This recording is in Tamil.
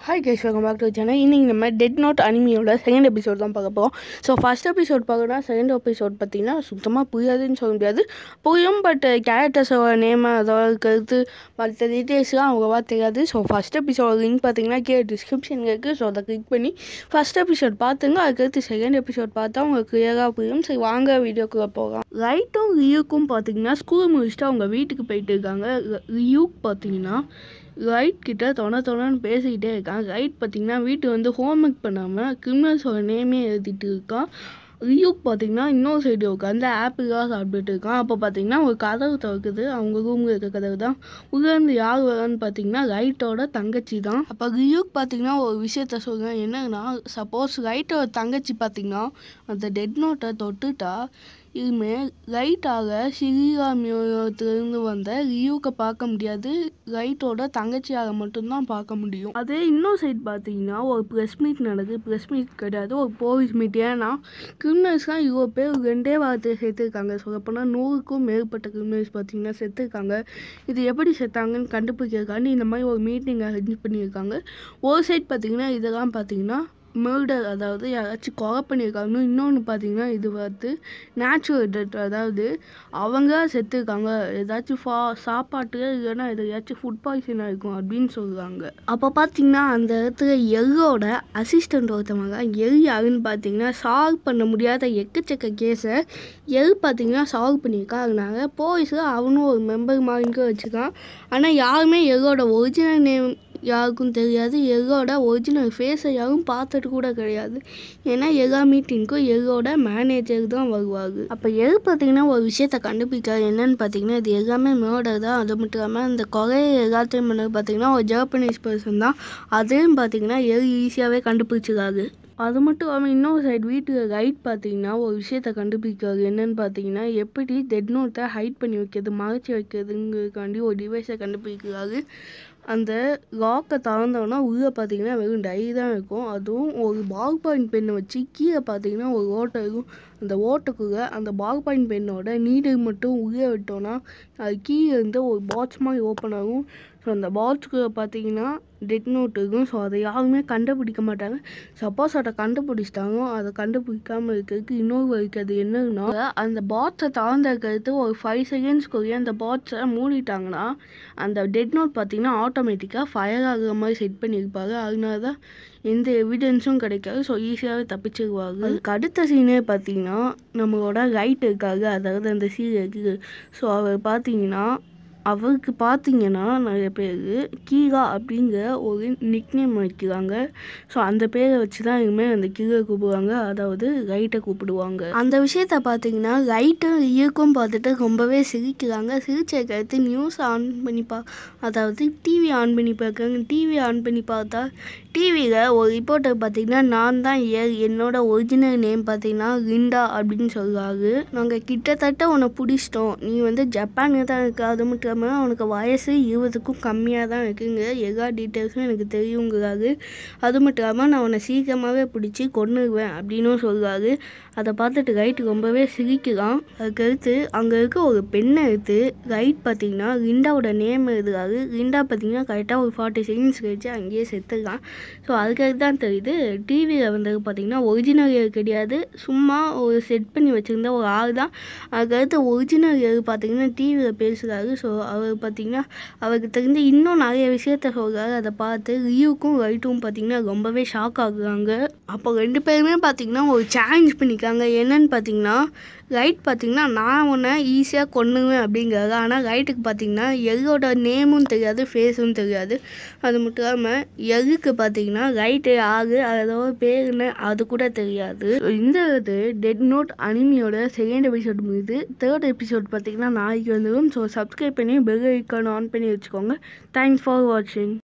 hi guys welcome back to channel இன்றைக்கி நம்ம டெட் நோட் அனிமியோட செகண்ட் எபிசோட் தான் பார்க்க போகிறோம் ஸோ ஃபஸ்ட் எபிசோட் பார்க்கணும் செகண்ட் எபிசோட் பார்த்தீங்கன்னா சுத்தமாக புரியாதுன்னு சொல்ல முடியாது புரியும் பட் கேரக்டர்ஸோட நேம் அதோட கருத்து மற்ற டீட்டெயில்ஸ்லாம் அவ்வளோவா தெரியாது ஸோ ஃபஸ்ட் எபிசோட் லிங்க் பார்த்தீங்கன்னா கீழே டிஸ்கிரிப்ஷன் இருக்குது ஸோ அதை கிளிக் பண்ணி ஃபஸ்ட் எபிசோட் பார்த்துங்க அதுக்கடுத்து செகண்ட் எபிசோட் பார்த்தா உங்களுக்கு கிளியராக புரியும் சரி வாங்க வீடியோக்குள்ளே போகலாம் ரைட்டும் ரியூக்கும் பார்த்தீங்கன்னா ஸ்கூல் முடிச்சுட்டு அவங்க வீட்டுக்கு போயிட்டு இருக்காங்க ரியூக் பார்த்தீங்கன்னா ரைட் கிட்ட தொண தொணன்னு பேசிக்கிட்டே இருக்கான் ரைட் பார்த்தீங்கன்னா வீட்டு வந்து ஹோம்ஒர்க் பண்ணாமல் கிரிமினல்ஸோட நேமே எழுதிட்டு இருக்கான் ரியூக் பார்த்தீங்கன்னா இன்னொரு சைடு உட்காந்து ஆப்பிளாக சாப்பிட்டுட்டு இருக்கான் அப்போ பார்த்தீங்கன்னா ஒரு கதவு திறக்குது அவங்க ரூமில் இருக்க கதவு தான் உள்ளேருந்து யார் வரான்னு பார்த்தீங்கன்னா ரைட்டோட தங்கச்சி தான் அப்போ ரியூக் பார்த்தீங்கன்னா ஒரு விஷயத்த சொல்கிறேன் என்னன்னா சப்போஸ் ரைட்டோட தங்கச்சி பார்த்தீங்கன்னா அந்த டெட் நோட்டை தொட்டுட்டா இதுமே ரைட்டாக சிறிகாமியோத்திலிருந்து வந்த ரியூக்கை பார்க்க முடியாது ரைட்டோட தங்கச்சியாக மட்டும்தான் பார்க்க முடியும் அதே இன்னொரு சைட் பார்த்தீங்கன்னா ஒரு ப்ரெஸ் மீட் நடக்குது ப்ரெஸ் மீட் கிடையாது ஒரு போலீஸ் மீட் ஏன்னா கிரிமினல்ஸ்லாம் இவ்வளோ பேர் ரெண்டே வாரத்தை சேர்த்துருக்காங்க சொல்லப்போனால் நூறுக்கும் மேற்பட்ட கிரிமினல்ஸ் பார்த்தீங்கன்னா செத்துருக்காங்க இது எப்படி செத்தாங்கன்னு கண்டுபிடிக்கிறதுக்காண்டி இந்த மாதிரி ஒரு மீட்டிங் அரேஞ்ச் பண்ணியிருக்காங்க ஒரு சைட் பார்த்தீங்கன்னா இதெல்லாம் பார்த்தீங்கன்னா மர்டர் அதாவது யாராச்சும் கொலை பண்ணியிருக்காங்க இன்னொன்று பார்த்தீங்கன்னா இது வந்து நேச்சுரல் டெத் அதாவது அவங்க செத்துருக்காங்க ஏதாச்சும் ஃபா சாப்பாட்டு இல்லைன்னா எதையாச்சும் ஃபுட் பாய்சன் ஆகிருக்கும் அப்படின்னு சொல்லுவாங்க அப்போ பார்த்தீங்கன்னா அந்த இடத்துல எல்லோட அசிஸ்டண்ட் ஒருத்தவங்க எல் யாருன்னு பார்த்தீங்கன்னா சால்வ் பண்ண முடியாத எக்கச்சக்க கேஸை எல் பார்த்தீங்கன்னா சால்வ் பண்ணியிருக்கான் அதனால போலீஸில் அவனும் ஒரு மெம்பர் மாதிரி வச்சுருக்கான் ஆனால் யாருமே எல்லோட ஒரிஜினல் நேம் யாருக்கும் தெரியாது எல்லோட ஒரிஜினல் ஃபேஸை யாரும் பார்த்துட்டு கூட கிடையாது ஏன்னா எல்லா மீட்டிங்க்கும் எல்லோட மேனேஜர் தான் வருவாங்க அப்போ எது பார்த்தீங்கன்னா ஒரு விஷயத்த கண்டுபிடிக்க என்னன்னு பார்த்தீங்கன்னா இது எல்லாமே மர்டர் தான் அது மட்டும் இல்லாமல் அந்த கொலையை எல்லாத்தையும் பண்ணது பார்த்தீங்கன்னா ஒரு ஜாப்பனீஸ் பர்சன் தான் அதையும் பார்த்தீங்கன்னா எது ஈஸியாகவே கண்டுபிடிச்சிருக்காரு அது மட்டும் இல்லாமல் இன்னொரு சைடு வீட்டுக்கு ரைட் பார்த்தீங்கன்னா ஒரு விஷயத்த கண்டுபிடிக்கிறது என்னன்னு பார்த்தீங்கன்னா எப்படி டெட் நோட்டை ஹைட் பண்ணி வைக்கிறது மறைச்சி வைக்கிறதுங்கிறதுக்காண்டி ஒரு டிவைஸை கண்டுபிடிக்கிறாரு அந்த லாக்கை திறந்தோன்னா உள்ளே பார்த்தீங்கன்னா வெறும் டை தான் இருக்கும் அதுவும் ஒரு பால் பாயிண்ட் பெண்ணை வச்சு கீழே பார்த்தீங்கன்னா ஒரு ஓட்டை இருக்கும் அந்த ஓட்டுக்குள்ளே அந்த பால் பாயிண்ட் பெண்ணோட நீடல் மட்டும் உள்ளே விட்டோன்னா அது கீழே இருந்து ஒரு பாட்ஸ் மாதிரி ஓப்பன் ஆகும் ஸோ அந்த பாட்ஸ்குள்ளே பார்த்தீங்கன்னா டெட் நோட் இருக்கும் ஸோ அதை யாருமே கண்டுபிடிக்க மாட்டாங்க சப்போஸ் அதை கண்டுபிடிச்சிட்டாங்க அதை கண்டுபிடிக்காமல் இருக்கிறதுக்கு இன்னொரு வரைக்கும் அது என்னன்னா அந்த பாட்ஸை திறந்துருக்கிறது ஒரு ஃபைவ் செகண்ட்ஸ்க்குள்ளே அந்த பாட்ஸை மூடிட்டாங்கன்னா அந்த டெட் நோட் பார்த்தீங்கன்னா ஆட்டோமேட்டிக்காக ஃபயர் ஆகுற மாதிரி செட் பண்ணியிருப்பாங்க அதனால தான் எந்த எவிடன்ஸும் கிடைக்காது ஸோ ஈஸியாகவே தப்பிச்சிருவாங்க அதுக்கு அடுத்த சீனே பார்த்தீங்கன்னா நம்மளோட ரைட் இருக்காங்க அதாவது அந்த சீரியலுக்கு ஸோ அவர் பார்த்தீங்கன்னா அவருக்கு பார்த்தீங்கன்னா நிறைய பேர் கீகா அப்படிங்கிற ஒரு நிக்நேம் வைக்கிறாங்க ஸோ அந்த பேரை வச்சு தான் இனிமேல் அந்த கீழே கூப்பிடுவாங்க அதாவது ரைட்டை கூப்பிடுவாங்க அந்த விஷயத்த பார்த்தீங்கன்னா ரைட்டும் இயக்கும் பார்த்துட்டு ரொம்பவே சிரிக்கிறாங்க சிரிச்ச கருத்து நியூஸ் ஆன் பண்ணி பா அதாவது டிவி ஆன் பண்ணி பார்க்குறாங்க டிவி ஆன் பண்ணி பார்த்தா டிவியில் ஒரு ரிப்போர்ட்டர் பார்த்தீங்கன்னா நான் தான் ஏ என்னோட ஒரிஜினல் நேம் பார்த்தீங்கன்னா லிண்டா அப்படின்னு சொல்கிறாரு நாங்கள் கிட்டத்தட்ட உன்னை பிடிச்சிட்டோம் நீ வந்து ஜப்பானில் தான் இருக்க அது மட்டும் இல்லாமல் உனக்கு வயசு இருபதுக்கும் கம்மியாக தான் இருக்குங்க எல்லா டீட்டெயில்ஸும் எனக்கு தெரியுங்கிறாரு அது மட்டும் இல்லாமல் நான் உன்னை சீக்கிரமாகவே பிடிச்சி கொண்டுருவேன் அப்படின்னும் சொல்கிறாரு அதை பார்த்துட்டு ரைட் ரொம்பவே சிரிக்கிறான் அதுக்கடுத்து அங்கே இருக்க ஒரு பெண்ணை எடுத்து ரைட் பார்த்தீங்கன்னா லிண்டாவோட நேம் எழுதுறாரு லிண்டா பார்த்தீங்கன்னா கரெக்டாக ஒரு ஃபார்ட்டி செகண்ட்ஸ் கழிச்சு அங்கேயே செத்துருக்கான் ஸோ அதுக்கடுத்து தான் தெரியுது டிவியில் வந்தது பார்த்தீங்கன்னா ஒரிஜினல் இயர் கிடையாது சும்மா ஒரு செட் பண்ணி வச்சுருந்த ஒரு ஆள் தான் அதுக்கடுத்து ஒரிஜினல் இயர் பார்த்தீங்கன்னா டிவியில் பேசுகிறாரு ஸோ அவர் பார்த்தீங்கன்னா அவருக்கு தெரிஞ்ச இன்னும் நிறைய விஷயத்த சொல்கிறாரு அதை பார்த்து ரியூக்கும் ரைட்டும் பார்த்தீங்கன்னா ரொம்பவே ஷாக் ஆகுறாங்க அப்போ ரெண்டு பேருமே பார்த்தீங்கன்னா ஒரு சேலஞ்ச் பண்ணிக்காங்க என்னன்னு பார்த்தீங்கன்னா ரைட் பார்த்தீங்கன்னா நான் உன்னை ஈஸியாக கொண்டுவேன் அப்படிங்கிறாரு ஆனால் ரைட்டுக்கு பார்த்தீங்கன்னா எல்லோட நேமும் தெரியாது ஃபேஸும் தெரியாது அது மட்டும் இல்லாமல் எல்லுக்கு பார்த்தீங்கன்னா ரைட்டு ஆகு அதோட பேர் என்ன அது கூட தெரியாது இந்த இது டெட் நோட் அனிமியோட செகண்ட் எபிசோட் முடியுது தேர்ட் எபிசோட் பார்த்தீங்கன்னா நாளைக்கு வந்துடும் ஸோ சப்ஸ்கிரைப் பண்ணி பெல் ஐக்கான் ஆன் பண்ணி வச்சுக்கோங்க தேங்க்ஸ் ஃபார் வாட்சிங்